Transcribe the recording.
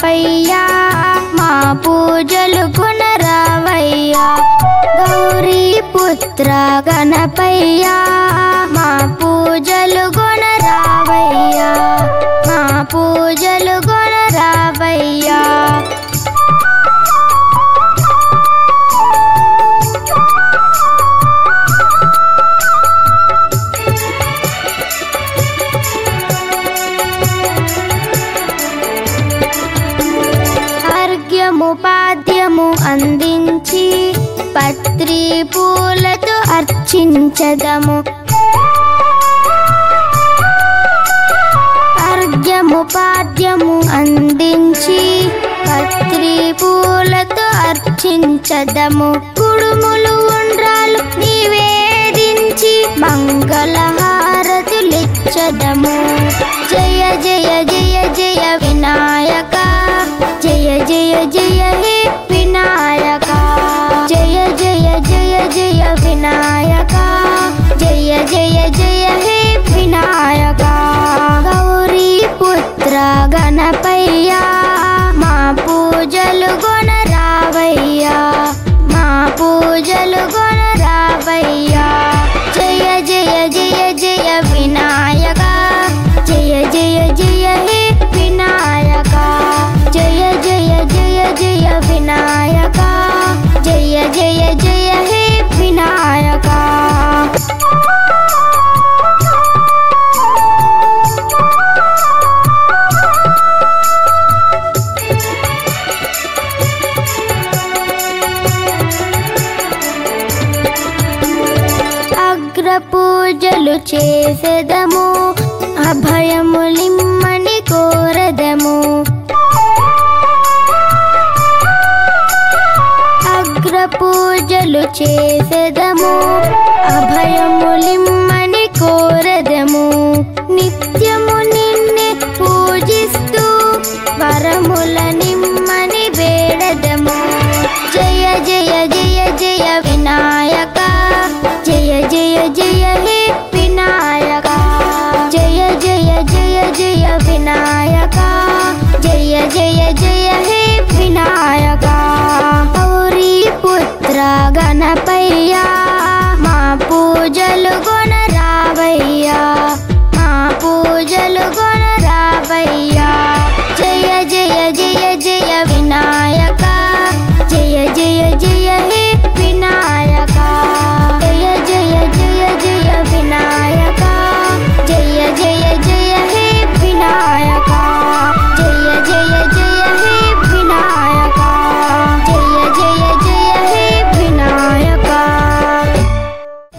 గణపయ్యా మా పూజలు కొనరావయ్యా గౌరీ పుత్ర గణపయ్యా మా పూజలు కొనరావయ్యా మా పూజలు కొనరావయ్యా అర్ఘ్యము పాద్యము అందించి పత్రి పూలతో అర్చించదము అర్ఘ్యము పాద్యము అందించి పత్రి పూలతో అర్చించదము కుడుములు ఉండ్రాలు నివేదించి మంగళహారతులిచ్చదము జయ జయ జయ జయ వినాయక జయ జయ జయ హే వినాయక జయ జయ జయ జయ వినాయక జయ జయ జయ హే వినాయక గౌరీ పుత్ర గణపయ్యా మా పూజలు గొనరావయ్యా మా పూజలు గొనరావయ్యా జయ జయ జయ జయ వినాయక జయ జయ జయ హే వినాయక జయ జయ జయ జయ వినాయక జయ జయ జయ హే వినాయక అగ్ర పూజలు చేసెదము అభయములిమ్మని కోరదము అగ్ర పూజలు చేసెదము అభయములిమ్మని కోరదము నిత్యము నిన్నే పూజిస్తూ వరముల నిమ్మని వేడదము జయ జయ జయ జయ వినాయక జయ జయ జయ హే వినాయక జయ జయ జయ జయ వినాయక జయ జయ జయ హే